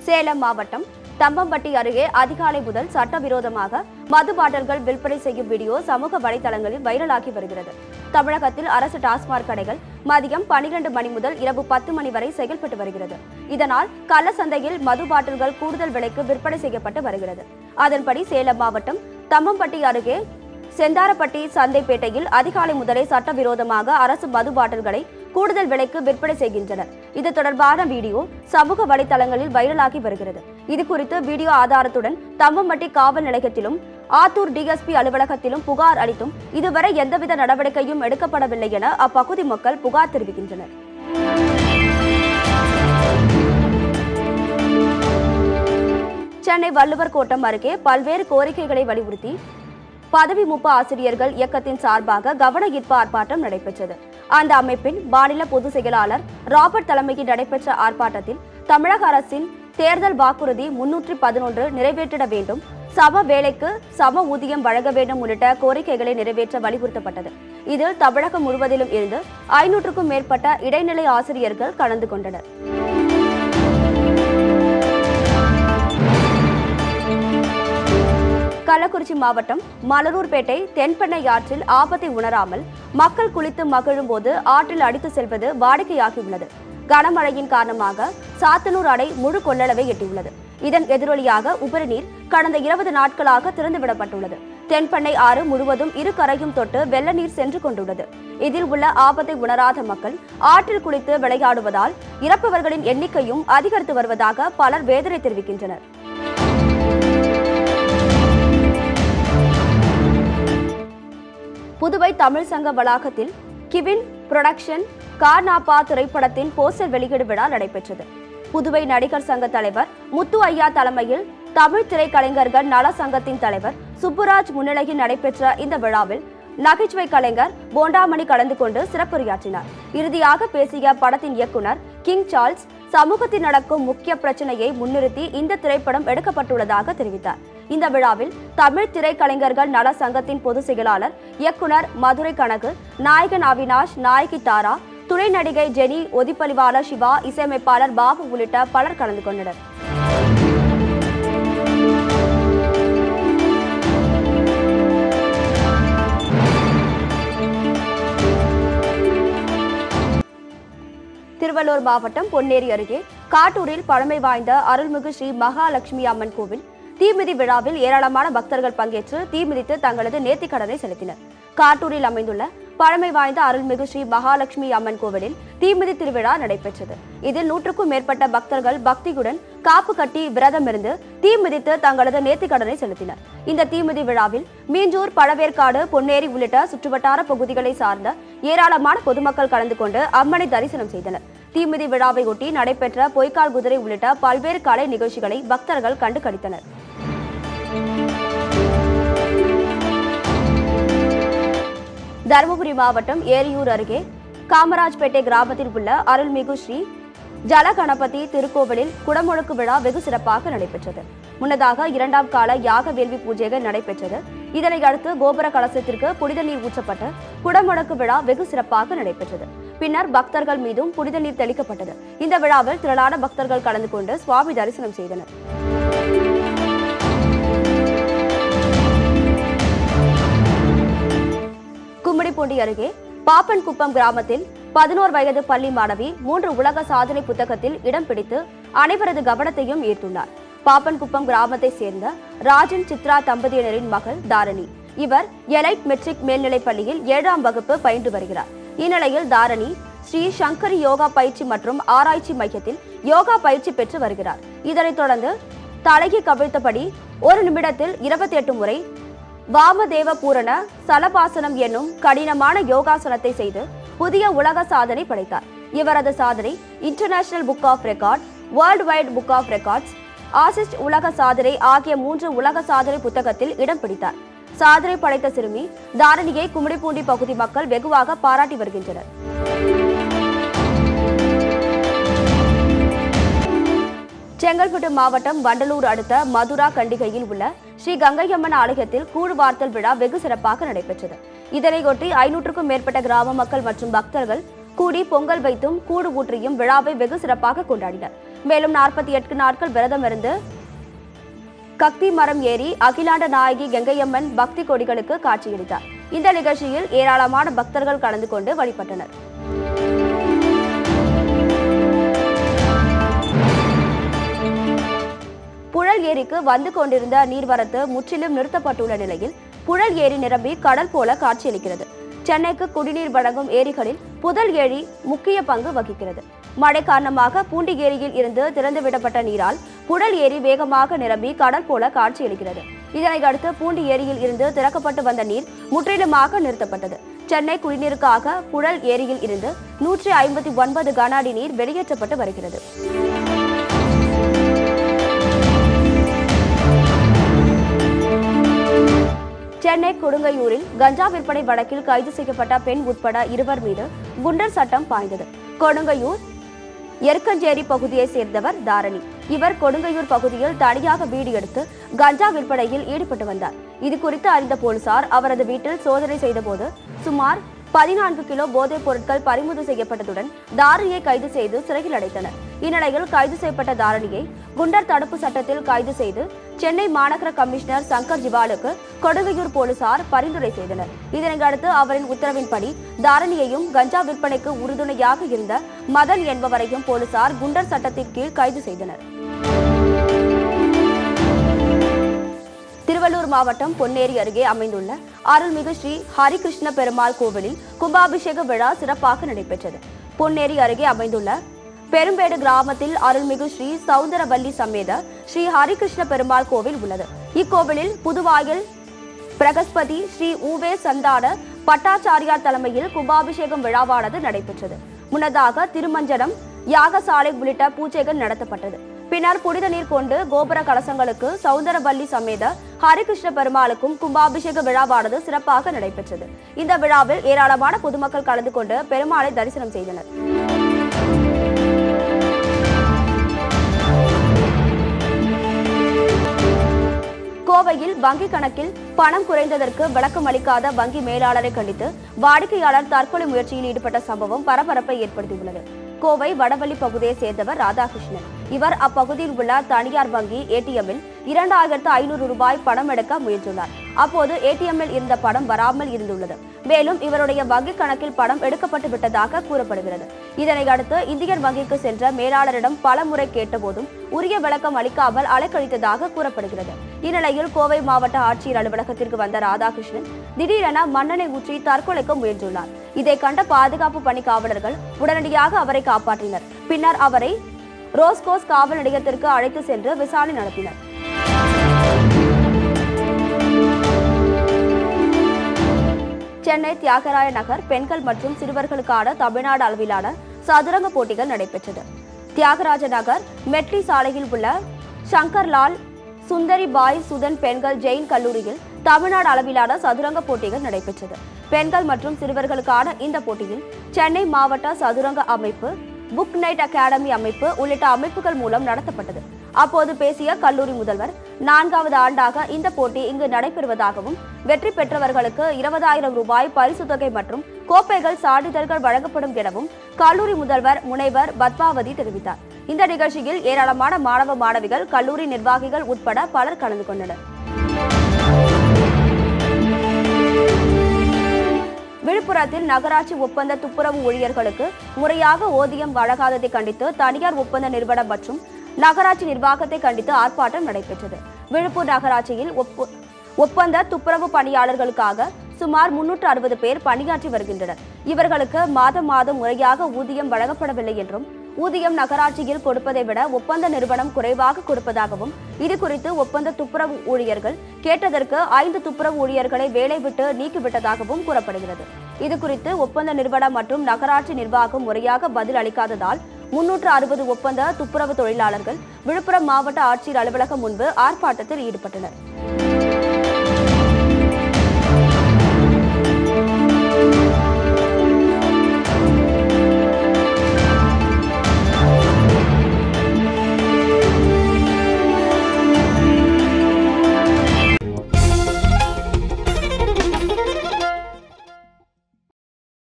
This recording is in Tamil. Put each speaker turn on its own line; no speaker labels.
சேலம் மாவட்டம் தம்பம்பட்டி அருகே அதிகாலை முதல் சட்டவிரோதமாக மது பாட்டில்கள் விற்பனை செய்யும் வீடியோ சமூக வலைதளங்களில் வைரலாகி வருகிறது தமிழகத்தில் அரசு டாஸ்மாக் கடைகள் மதியம் பனிரெண்டு மணி முதல் இரவு பத்து மணி வரை செயல்பட்டு வருகிறது இதனால் கள்ள சந்தையில் மது பாட்டில்கள் கூடுதல் விலைக்கு விற்பனை செய்யப்பட்டு வருகிறது அதன்படி சேலம் மாவட்டம் தம்பம்பட்டி அருகே செந்தாரப்பட்டி சந்தைப்பேட்டையில் அதிகாலை முதலே சட்டவிரோதமாக அரசு மது பாட்டில்களை கூடுதல் விலைக்கு விற்பனை செய்கின்றனர் இது தொடர்பான வீடியோ சமூக வலைதளங்களில் வைரலாகி வருகிறது இது குறித்து வீடியோ ஆதாரத்துடன் தம்பம்பட்டி காவல் நிலையத்திலும் ஆத்தூர் டிஎஸ்பி அலுவலகத்திலும் புகார் அளித்தும் இதுவரை எந்தவித நடவடிக்கையும் எடுக்கப்படவில்லை என அப்பகுதி மக்கள் புகார் தெரிவிக்கின்றனர் சென்னை வள்ளுவர் கோட்டம் அருகே பல்வேறு கோரிக்கைகளை வலியுறுத்தி பதவி மூப்பு ஆசிரியர்கள் இயக்கத்தின் சார்பாக கவன ஈர்ப்பு ஆர்ப்பாட்டம் நடைபெற்றது அந்த அமைப்பின் மாநில பொதுச் செயலாளர் ராபர்ட் தலைமையில் நடைபெற்ற ஆர்ப்பாட்டத்தில் தமிழக அரசின் தேர்தல் வாக்குறுதி முன்னூற்றி பதினொன்று நிறைவேற்றிட வேண்டும் சம வேலைக்கு சம ஊதியம் வழங்க வேண்டும் உள்ளிட்ட கோரிக்கைகளை நிறைவேற்ற வலியுறுத்தப்பட்டது இதில் தமிழகம் முழுவதிலும் இருந்து ஐநூற்றுக்கும் மேற்பட்ட இடைநிலை ஆசிரியர்கள் கலந்து கொண்டனர் கள்ளக்குறிச்சி மாவட்டம் மலரூர்பேட்டை தென்பெண்ணை ஆற்றில் ஆபத்தை உணராமல் மக்கள் குளித்து மகிழும் போது ஆற்றில் அடித்து செல்வது வாடிக்கையாகியுள்ளது கனமழையின் காரணமாக சாத்தனூர் அணை முழு கொள்ளளவை எட்டியுள்ளது இதன் எதிரொலியாக உபரி நீர் கடந்த இருபது நாட்களாக திறந்துவிடப்பட்டுள்ளது தென்பெண்ணை ஆறு முழுவதும் இரு கரையும் தொட்டு வெள்ள நீர் சென்று கொண்டுள்ளது இதில் உள்ள ஆபத்தை உணராத மக்கள் ஆற்றில் குளித்து விளையாடுவதால் இறப்பவர்களின் எண்ணிக்கையும் அதிகரித்து வருவதாக பலர் வேதனை தெரிவிக்கின்றனர் புதுவை தமிழ் சங்க வளாகத்தில் கிவின் புரொடக்ஷன் கார்னாப்பா திரைப்படத்தின் போஸ்டர் வெளியீடு விழா நடைபெற்றது புதுவை நடிகர் சங்க தலைவர் முத்து ஐயா தலைமையில் தமிழ் திரைக்கலைஞர்கள் நல சங்கத்தின் தலைவர் சுப்புராஜ் முன்னிலையில் நடைபெற்ற இந்த விழாவில் நகைச்சுவை கலைஞர் போண்டாமணி கலந்து கொண்டு சிறப்புரையாற்றினார் இறுதியாக பேசிய படத்தின் இயக்குனர் கிங் சார்ல்ஸ் சமூகத்தில் நடக்கும் முக்கிய பிரச்சனையை முன்னிறுத்தி இந்த திரைப்படம் எடுக்கப்பட்டுள்ளதாக தெரிவித்தார் இந்த விழாவில் தமிழ் திரைக்கலைஞர்கள் நல சங்கத்தின் பொதுச் செயலாளர் இயக்குனர் மதுரை கனகு நாயகன் அவினாஷ் நாயகி தாரா துணை நடிகை ஜெனி ஒதிப்பலிவாளர் சிவா இசையமைப்பாளர் பாபு உள்ளிட்ட பலர் கலந்து கொண்டனர் திருவள்ளூர் மாவட்டம் பொன்னேரி அருகே காட்டூரில் பழமை வாய்ந்த அருள்மிகு ஸ்ரீ மகாலட்சுமி அம்மன் கோவில் தீமிதி விழாவில் ஏராளமான பக்தர்கள் பங்கேற்று தீமிதித்து தங்களது நேர்த்திக்கடனை செலுத்தினர் காட்டூரில் அமைந்துள்ள பழமை வாய்ந்த அருள்மிகு ஸ்ரீ மகாலட்சுமி அம்மன் கோவிலில் தீமிதி திருவிழா நடைபெற்றது இதில் நூற்றுக்கும் மேற்பட்ட பக்தர்கள் பக்தியுடன் காப்பு கட்டி விரதம் இருந்து தீமிதித்து தங்களது நேர்த்திக்கடனை செலுத்தினர் இந்த தீமிதி விழாவில் மீஞ்சூர் பழவேற்காடு பொன்னேரி உள்ளிட்ட சுற்றுவட்டார பகுதிகளை சார்ந்த ஏராளமான பொதுமக்கள் கலந்து கொண்டு அம்மனை தரிசனம் செய்தனர் தீமிதி விழாவை ஒட்டி நடைபெற்ற பொய்க்கால் குதிரை உள்ளிட்ட பல்வேறு கலை நிகழ்ச்சிகளை பக்தர்கள் கண்டு கழித்தனர் தருமபுரி மாவட்டம் ஏரியூர் அருகே காமராஜ்பேட்டை கிராமத்தில் உள்ள அருள்மிகு ஸ்ரீ ஜலகணபதி திருக்கோவிலில் குடமுழுக்கு விழா வெகு சிறப்பாக நடைபெற்றது முன்னதாக இரண்டாம் கால யாக வேள்வி பூஜைகள் நடைபெற்றது இதனை அடுத்து கோபுர கலசத்திற்கு புனித நீர் ஊற்றப்பட்டு குடமுழக்கு விழா வெகு சிறப்பாக நடைபெற்றது பின்னர் பக்தர்கள் மீதும் புனித நீர் தெளிக்கப்பட்டது இந்த விழாவில் திரளான பக்தர்கள் கலந்து கொண்டு சுவாமி தரிசனம் செய்தனர் கும்மிடிப்பூண்டி அருகே பாப்பன்குப்பம் கிராமத்தில் பதினோரு வயது பள்ளி மாணவி மூன்று உலக சாதனை புத்தகத்தில் இடம் பிடித்து அனைவரது கவனத்தையும் ஈர்த்துள்ளார் பாப்பன்குப்பம் கிராமத்தை சேர்ந்த ராஜன் சித்ரா தம்பதியினரின் மகள் தாரணி இவர் எலைட் மெட்ரிக் மேல்நிலைப் பள்ளியில் ஏழாம் வகுப்பு பயின்று வருகிறார் இந்நிலையில் தாரணி ஸ்ரீ சங்கரி யோகா பயிற்சி மற்றும் ஆராய்ச்சி மையத்தில் யோகா பயிற்சி பெற்று வருகிறார் இதனைத் தொடர்ந்து தலையை கவிழ்த்தபடி ஒரு நிமிடத்தில் இருபத்தி எட்டு முறை வாமதேவ பூரண சலபாசனம் என்னும் கடினமான யோகாசனத்தை செய்து புதிய உலக சாதனை படைத்தார் இவரது சாதனை international book of record world wide book of records assist உலக சாதனை ஆகிய மூன்று உலக சாதனை புத்தகத்தில் இடம் பிடித்தார் சாதனை படைத்த சிறுமி தாரணியை கும்மிடிப்பூண்டி பகுதி மக்கள் வெகுவாக பாராட்டி வருகின்றனர் செங்கல்பட்டு மாவட்டம் வண்டலூர் அடுத்த மதுரா கண்டிகையில் உள்ள ஸ்ரீ கங்கையம்மன் ஆலயத்தில் கூழ் வார்த்தல் விழா வெகு சிறப்பாக நடைபெற்றது இதனையொட்டி ஐநூற்றுக்கும் மேற்பட்ட கிராம மக்கள் மற்றும் பக்தர்கள் கூடி பொங்கல் வைத்தும் கூடு ஊற்றியும் விழாவை வெகு சிறப்பாக கொண்டாடினர் மேலும் நாற்பத்தி எட்டு நாட்கள் விரதம் இருந்து கக்தி மரம் ஏறி அகிலாண்ட நாயகி கங்கையம்மன் பக்தி கொடிகளுக்கு காட்சியளித்தார் இந்த நிகழ்ச்சியில் ஏராளமான பக்தர்கள் கலந்து கொண்டு வழிபட்டனர் புழல் ஏரிக்கு வந்து கொண்டிருந்த நீர்வரத்து முற்றிலும் நிறுத்தப்பட்டுள்ள நிலையில் புழல் ஏரி நிரம்பி கடல் போல காட்சியளிக்கிறது சென்னைக்கு குடிநீர் வழங்கும் ஏரிகளில் புதல் ஏரி முக்கிய பங்கு வகிக்கிறது மழை காரணமாக பூண்டி ஏரியில் இருந்து திறந்துவிடப்பட்ட நீரால் புழல் ஏரி வேகமாக நிரம்பி கடல் போல காட்சியளிக்கிறது இதனை அடுத்து பூண்டி ஏரியில் இருந்து திறக்கப்பட்டு வந்த நீர் முற்றிலுமாக நிறுத்தப்பட்டது சென்னை குடிநீருக்காக புழல் ஏரியில் இருந்து நூற்றி ஐம்பத்தி ஒன்பது கன அடி நீர் வெளியேற்றப்பட்டு வருகிறது சென்னை கொடுங்கையூரில் கஞ்சா விற்பனை வழக்கில் கைது செய்யப்பட்ட பெண் உட்பட இருவர் மீது குண்டர் சட்டம் பாய்ந்தது கொடுங்கையூர் எருக்கஞ்சேரி பகுதியைச் சேர்ந்தவர் தாரணி இவர் கொடுங்கையூர் பகுதியில் தனியாக வீடு எடுத்து கஞ்சா விற்பனையில் ஈடுபட்டு வந்தார் இது குறித்து அறிந்த போலீசார் அவரது வீட்டில் சோதனை செய்தபோது சுமார் பதினான்கு கிலோ போதைப் பொருட்கள் பறிமுதல் செய்யப்பட்டதுடன் தாரணியை கைது செய்து சிறையில் அடைத்தனர் இந்நிலையில் கைது செய்யப்பட்ட தாரணியை குண்டர் தடுப்பு சட்டத்தில் கைது செய்து சென்னை மாநகர கமிஷனர் சங்கர் ஜிவாலுக்கு கொடுங்கையூர் போலீசார் பரிந்துரை செய்தனர் இதனை அடுத்து அவரின் உத்தரவின்படி தாரணியையும் கஞ்சா விற்பனைக்கு உறுதுணையாக இருந்த மதன் என்பவரையும் போலீசார் குண்டர் சட்டத்தின் கீழ் கைது செய்தனர் திருவள்ளூர் மாவட்டம் பொன்னேரி அருகே அமைந்துள்ள அருள்மிகு ஸ்ரீ ஹரிகிருஷ்ண பெருமாள் கோவிலில் கும்பாபிஷேக விழா சிறப்பாக நடைபெற்றது பொன்னேரி அருகே அமைந்துள்ள பெரும்பேடு கிராமத்தில் அருள்மிகு ஸ்ரீ சௌந்தரவல்லி சமேத ஸ்ரீ ஹரிகிருஷ்ண பெருமாள் கோவில் உள்ளது இக்கோவிலில் புதுவாயில் பிரகஸ்பதி ஸ்ரீ உவே சந்தான பட்டாச்சாரியார் தலைமையில் கும்பாபிஷேகம் விழாவானது நடைபெற்றது முன்னதாக திருமஞ்சனம் யாகசாலை உள்ளிட்ட பூஜைகள் நடத்தப்பட்டது பின்னர் புனித நீர் கொண்டு கோபுர கலசங்களுக்கு சௌந்தரவல்லி சமேத ஹரிகிருஷ்ண பெருமாளுக்கும் கும்பாபிஷேக விழாவானது சிறப்பாக நடைபெற்றது இந்த விழாவில் ஏராளமான பொதுமக்கள் கலந்து கொண்டு பெருமாளை தரிசனம் செய்தனர் கோவையில் வங்கி கணக்கில் பணம் குறைந்ததற்கு விளக்கம் அளிக்காத வங்கி மேலாளரை கண்டித்து வாடிக்கையாளர் தற்கொலை முயற்சியில் ஈடுபட்ட சம்பவம் பரபரப்பை ஏற்படுத்தியுள்ளது கோவை வடவள்ளி பகுதியை சேர்ந்தவர் ராதாகிருஷ்ணன் இவர் அப்பகுதியில் உள்ள தனியார் வங்கி ஏடிஎம்மில் இரண்டாயிரத்து ஐநூறு ரூபாய் பணம் எடுக்க முயன்றுள்ளார் அப்போது ஏடிஎம்மில் இருந்த பணம் வராமல் இருந்துள்ளது மேலும் இவருடைய வங்கி கணக்கில் பணம் எடுக்கப்பட்டு விட்டதாக கூறப்படுகிறது இதனை அடுத்து இந்தியன் வங்கிக்கு சென்ற மேலாளரிடம் பல முறை கேட்டபோதும் உரிய விளக்கம் அளிக்காமல் அலைக்கழித்ததாக கூறப்படுகிறது இந்நிலையில் கோவை மாவட்ட ஆட்சியர் அலுவலகத்திற்கு வந்த ராதாகிருஷ்ணன் திடீரென மண்ணெண்ணை ஊற்றி தற்கொலைக்க முயன்றுள்ளார் இதை கண்ட பாதுகாப்பு பணி காவலர்கள் உடனடியாக அவரை காப்பாற்றினர் பின்னர் அவரை ரோஸ்கோஸ் காவல் நிலையத்திற்கு அழைத்து சென்று விசாரணை நடத்தினர் சென்னை தியாகராய நகர் பெண்கள் மற்றும் சிறுவர்களுக்கான தமிழ்நாடு அளவிலான சதுரங்க போட்டிகள் நடைபெற்றது தியாகராஜ நகர் மெட்லி சாலையில் உள்ள சங்கர்லால் சுந்தரி பாய் சுதன் பெண்கள் ஜெயின் கல்லூரியில் தமிழ்நாடு அளவிலான சதுரங்க போட்டிகள் நடைபெற்றது பெண்கள் மற்றும் சிறுவர்களுக்கான இந்த போட்டியில் சென்னை மாவட்ட சதுரங்க அமைப்பு புக் நைட் அகாடமி அமைப்பு உள்ளிட்ட அமைப்புகள் மூலம் நடத்தப்பட்டது அப்போது பேசிய கல்லூரி முதல்வர் நான்காவது ஆண்டாக இந்த போட்டி இங்கு நடைபெறுவதாகவும் வெற்றி பெற்றவர்களுக்கு இருபதாயிரம் ரூபாய் பரிசு தொகை மற்றும் கோப்பைகள் சான்றிதழ்கள் வழங்கப்படும் எனவும் கல்லூரி முதல்வர் முனைவர் பத்மாவதி தெரிவித்தார் இந்த நிகழ்ச்சியில் ஏராளமான மாணவ மாணவிகள் கல்லூரி நிர்வாகிகள் உட்பட பலர் கலந்து கொண்டனர் விழுப்புரத்தில் நகராட்சி ஒப்பந்த துப்புரவு ஊழியர்களுக்கு முறையாக ஓதியம் வழங்காததை கண்டித்து தனியார் ஒப்பந்த நிறுவனம் மற்றும் நகராட்சி நிர்வாகத்தை கண்டித்து ஆர்ப்பாட்டம் நடைபெற்றது விழுப்புர் நகராட்சியில் ஒப்பு- ஒப்பந்த துப்புரவு பணியாளர்களுக்காக சுமார் முன்னூற்று அறுபது பேர் பணியாற்றி வருகின்றனர் இவர்களுக்கு மாதம் மாதம் முறையாக ஊதியம் வழங்கப்படவில்லை என்றும் ஊதியம் நகராட்சியில் கொடுப்பதை விட ஒப்பந்த நிறுவனம் குறைவாக கொடுப்பதாகவும் இது குறித்து ஒப்பந்த துப்புரவு ஊழியர்கள் கேட்டதற்கு ஐந்து துப்புரவு ஊழியர்களை வேலை விட்டு நீக்கிவிட்டதாகவும் கூறப்படுகிறது இது குறித்து ஒப்பந்த நிறுவனம் மற்றும் நகராட்சி நிர்வாகம் முறையாக பதில் அளிக்காததால் முன்னூற்று அறுபது ஒப்பந்த துப்புரவு தொழிலாளர்கள் விழுப்புரம் மாவட்ட ஆட்சியர் அலுவலகம் முன்பு ஆர்ப்பாட்டத்தில் ஈடுபட்டனர்